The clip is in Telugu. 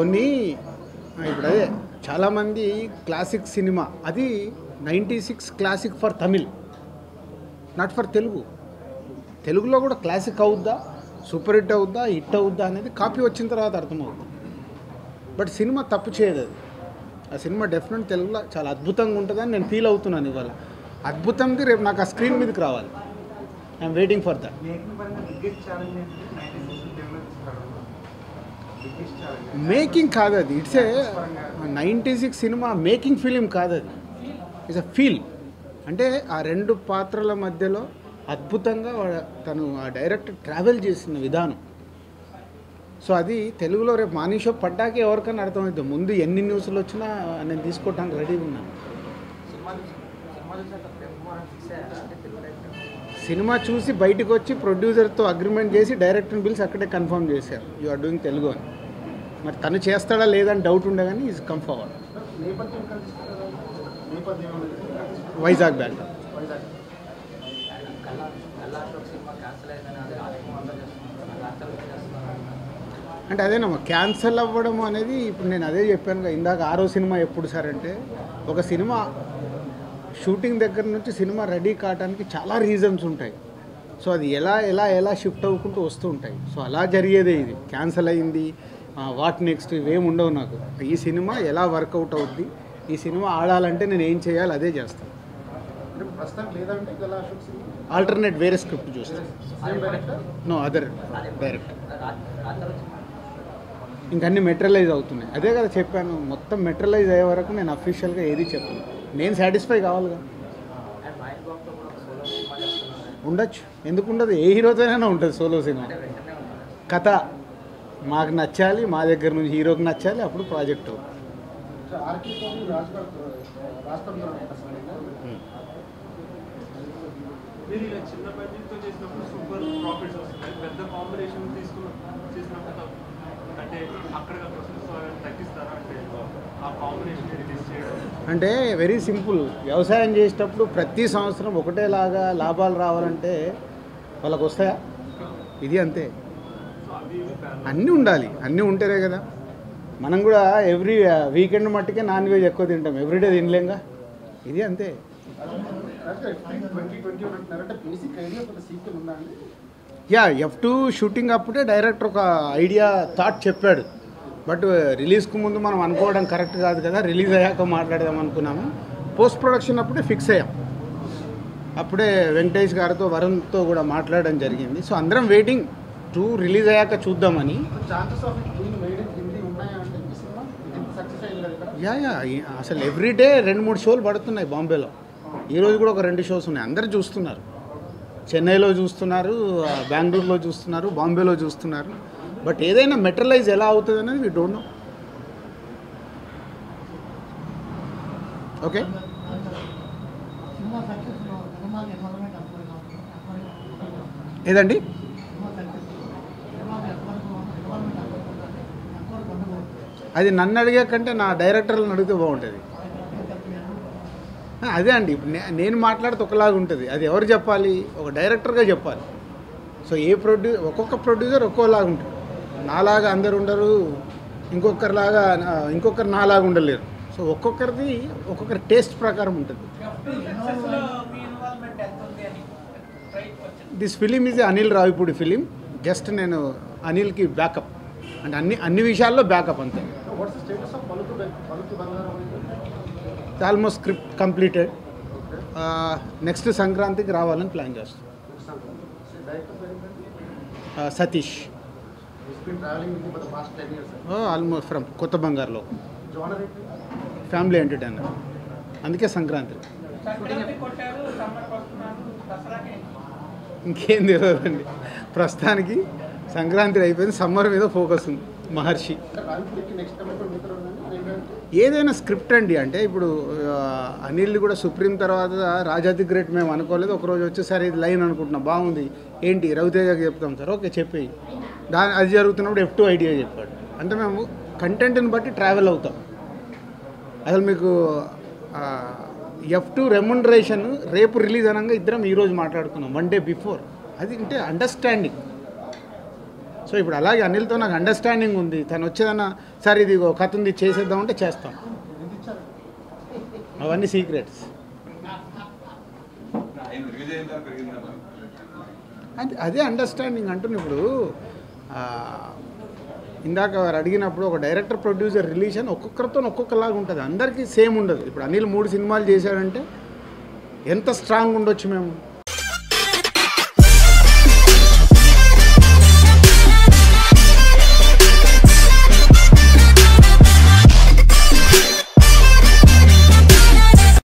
కొన్ని ఆ, ఇప్పుడు అదే చాలామంది క్లాసిక్ సినిమా అది ninety six classic for Tamil not for Telugu తెలుగులో కూడా క్లాసిక్ అవుద్దా సూపర్ హిట్ అవుద్దా హిట్ అవుద్దా అనేది కాపీ వచ్చిన తర్వాత అర్థమవుతుంది బట్ సినిమా తప్పు చేయదు అది ఆ సినిమా డెఫినెట్ తెలుగులో చాలా అద్భుతంగా ఉంటుందని నేను ఫీల్ అవుతున్నాను ఇవాళ అద్భుతంది రేపు నాకు ఆ స్క్రీన్ మీదకి రావాలి I'm waiting for that making పరంగా బిగ్గెస్ట్ ఛాలెంజ్ ఏంటంటే నైన్టీ సిక్స్ తెలుగులో తీసుకోవడం బిగ్గెస్ట్ ఛాలెంజ్ మేకింగ్ కాదు అది it's a ninety six cinema making film కాదు అది ఇట్స్ అ ఫీల్ అంటే ఆ రెండు పాత్రల మధ్యలో అద్భుతంగా వాడ- తను ఆ డైరెక్టర్ ట్రావెల్ చేసిన విధానం సో అది తెలుగులో రేపు మార్నింగ్ షో పడ్డాకే ఎవరికైనా అర్థమవుతుంది ముందు ఎన్ని న్యూస్లు వచ్చినా నేను తీసుకోవడానికి రెడీగా ఉన్నాను సినిమా చూసి సినిమా చూసాక ప్రేమ కుమార్ ఫిక్స్ అయ్యారా అంటే తెలుగు డైరెక్టర్ సినిమా చూసి బయటకు వచ్చి ప్రొడ్యూసర్తో అగ్రిమెంట్ చేసి డైరెక్టర్ని పిలిచి అక్కడే కన్ఫర్మ్ చేశారు యు ఆర్ డూయింగ్ తెలుగు అని మరి తను చేస్తాడా లేదని డౌట్ ఉండే కానీ ఈజ్ కమ్ ఫార్వర్డ్ నేపథ్యం ఎక్కడ తీసుకుంటారు నేపథ్యం వైజాగ్ బ్యాక్ వైజాగ్ కల్లా కల్లా అశోక్ సినిమా క్యాన్సిల్ అయిందని అది రాజకీయం అంతా చేస్తున్నారు రాష్ట్రాలు చేస్తున్నారు అంటే అదేనమ్మా క్యాన్సల్ అవ్వడం అనేది ఇప్పుడు నేను అదే చెప్పాను కదా, ఇందాక ఆరో సినిమా ఎప్పుడు సార్ అంటే ఒక సినిమా షూటింగ్ దగ్గర నుంచి సినిమా రెడీ కావడానికి చాలా రీజన్స్ ఉంటాయి సో అది ఎలా ఎలా ఎలా షిఫ్ట్ అవ్వుకుంటూ వస్తూ ఉంటాయి సో అలా జరిగేదే ఇది క్యాన్సల్ అయింది వాట్ నెక్స్ట్ ఇవేం ఉండవు నాకు ఈ సినిమా ఎలా వర్కౌట్ అవుద్ది ఈ సినిమా ఆడాలంటే నేను ఏం చేయాలి అదే చేస్తాను అంటే ప్రస్తుతం లేదంటే గల అశోక్ సినిమా ఆల్టర్నేట్ వేరే స్క్రిప్ట్ చూస్తాను same director no other direct రాత్రి ఇంక అన్ని మెటీరియలైజ్ అవుతున్నాయి అదే కదా చెప్పాను మొత్తం మెటీరియలైజ్ అయ్యే వరకు నేను అఫీషియల్గా ఏది చెప్పను నేను సాటిస్ఫై కావాలిగా అండ్ మహేష్ బాబుతో కూడా ఒక సోలో సినిమా చేస్తున్నారు ఉండొచ్చు ఎందుకు ఉండదు ఏ హీరోతోనైనా ఉంటుంది సోలో సినిమా అంటే వెంటనే ఉన్నారు కథ మాకు నచ్చాలి మా దగ్గర నుంచి హీరోకి నచ్చాలి అప్పుడు ప్రాజెక్ట్ అవుతుంది ఆర్కే కోహ్లీ రాజ్ రాష్ట్రంలో మీరు ఇలా చిన్న బడ్జెట్తో చేసినప్పుడు సూపర్ ప్రాఫిట్స్ వస్తున్నాయి పెద్ద కాంబినేషన్ తీసుకున్న చేసినప్పుడు అంటే అక్కడ తగ్గిస్తారా అంటే ఆ కాంబినేషన్ రిలీజ్ చేయడం అంటే వెరీ సింపుల్ వ్యవసాయం చేసేటప్పుడు ప్రతి సంవత్సరం ఒకటేలాగా లాభాలు రావాలంటే వాళ్ళకు వస్తాయా ఇది అంతే సో అవి ఇవి ప్లాన్ అన్నీ ఉండాలి అన్నీ ఉంటేనే కదా మనం కూడా ఎవ్రీ వీకెండ్ మట్టుకే నాన్ వెజ్ ఎక్కువ తింటాం ఎవ్రీడే తినలేంగా ఇది అంతే ట్వంటీ ట్వంటీ అంటున్నారంటే బేసిక్ ఐడియా ఒక సీక్వెల్ ఉందా అండి యా ఎఫ్ టూ షూటింగ్ అప్పుడే డైరెక్టర్ ఒక ఐడియా థాట్ చెప్పాడు బట్ రిలీజ్కు ముందు మనం అనుకోవడం కరెక్ట్ కాదు కదా రిలీజ్ అయ్యాక మాట్లాడదాం అనుకున్నాము పోస్ట్ ప్రొడక్షన్ అప్పుడే ఫిక్స్ అయ్యాం అప్పుడే వెంకటేష్ గారితో వరుణ్తో కూడా మాట్లాడడం జరిగింది సో అందరం వెయిటింగ్ టూ రిలీజ్ అయ్యాక చూద్దామని chances of it being made in Hindi ఉన్నాయా అంటే ఈ సినిమా ఇంత సక్సెస్ అయింది కదా ఇక్కడ యా యా ఈ- అసలు ఎవ్రీడే రెండు మూడు షోలు పడుతున్నాయి బాంబేలో ఈరోజు కూడా ఒక రెండు షోస్ ఉన్నాయి అందరు చూస్తున్నారు చెన్నైలో చూస్తున్నారు ఆ, బెంగళూరులో చూస్తున్నారు బాంబేలో చూస్తున్నారు బట్ ఏదైనా మెటీరియలైజ్ ఎలా అవుతుంది అనేది వీ డోంట్ నో ఓకే సినిమా సక్సెస్లో సినిమాకి ఎన్వైరన్మెంట్ ఎంతవరకు అవసరం? ఎంతవరకు ఏదండి సినిమా సక్సెస్ సినిమాకి ఎంతవరకు ఎన్వైరన్మెంట్ ఎంతవరకు ఉండాలి? ఎంతవరకు ఉండకూడదు? అది నన్ను అడిగే కంటే నా డైరెక్టర్లను అడిగితే బాగుంటుంది ఆ, అదే అండి ఇప్పుడు నే- నేను మాట్లాడితే ఒకలాగా ఉంటుంది అది ఎవరు చెప్పాలి ఒక డైరెక్టర్గా చెప్పాలి సో ఏ ప్రొడ్యూ ఒక్కొక్క ప్రొడ్యూసర్ ఒక్కోలాగా ఉంటుంది నాలాగా అందరు ఉండరు ఇంకొకరిలాగా ఆ, ఇంకొకరు నాలాగా ఉండలేరు సో ఒక్కొక్కరిది ఒక్కొక్కరి టేస్ట్ ప్రకారం ఉంటుంది this film is Anil Ravipudi film just నేను అనిల్కి బ్యాకప్ అంటే అన్ని అన్ని విషయాల్లో బ్యాకప్ అంతే వాట్స్ స్టేటస్ ఆఫ్ పలుకు బె- పలుకు బంగారం అనేది ఆల్మోస్ట్ స్క్రిప్ట్ కంప్లీటెడ్ నెక్స్ట్ సంక్రాంతికి రావాలని ప్లాన్ చేస్తాం డైరెక్టర్ పేరు ఏంటండి? ఆ, Satish He's been traveling with me for the past 10 years. sir. Almost from కొత్త బంగారులో Genre ఏంటి? ఫ్యామిలీ ఎంటర్టైనర్ అందుకే సంక్రాంతి ఇంకేం తెలియదండి ప్రస్తుతానికి సంక్రాంతి అయిపోయింది సమ్మర్ మీద ఫోకస్ ఉంది మహర్షి అంటే రావిపూడికి నెక్స్ట్ కమిట్మెంట్ మిత్రులు ఉందండి ఏంటంటే ఏదైనా స్క్రిప్ట్ అండి అంటే ఇప్పుడు ఆ, అనిల్ కూడా సుప్రీం తర్వాత రాజాది గ్రేట్ మేము అనుకోలేదు ఒకరోజు వచ్చి సరే ఇది లైన్ అనుకుంటున్నాం బాగుంది ఏంటి రవితేజకి చెప్తాం సార్ ఓకే చెప్పి దాని అది జరుగుతున్నప్పుడు ఎఫ్ టూ ఐడియా చెప్పాడు అంటే మేము కంటెంట్ని బట్టి ట్రావెల్ అవుతాం అసలు మీకు ఎఫ్ టూ రెమ్యునరేషన్ రేపు రిలీజ్ అనగా ఇద్దరం ఈరోజు మాట్లాడుకున్నాం వన్ డే బిఫోర్ అది అంటే అండర్స్టాండింగ్ సో ఇప్పుడు అలాగే అనిల్తో నాకు అండర్స్టాండింగ్ ఉంది తను వచ్చేదన్నా సార్ ఇది ఒక కథ ఉంది చేసేద్దామంటే చేస్తాం అవన్నీ సీక్రెట్స్ ఆయన రిలీజ్ అయిన తర్వాత పెరిగిందా అది అదే అండర్స్టాండింగ్ అంటున్నా ఇప్పుడు ఆ, ఇందాక వారు అడిగినప్పుడు ఒక డైరెక్టర్ ప్రొడ్యూసర్ రిలీజన్ ఒక్కొక్కరితో ఒక్కొక్కలాగా ఉంటుంది అందరికీ సేమ్ ఉండదు ఇప్పుడు అనిల్ మూడు సినిమాలు చేశాడంటే ఎంత స్ట్రాంగ్ ఉండొచ్చు మేము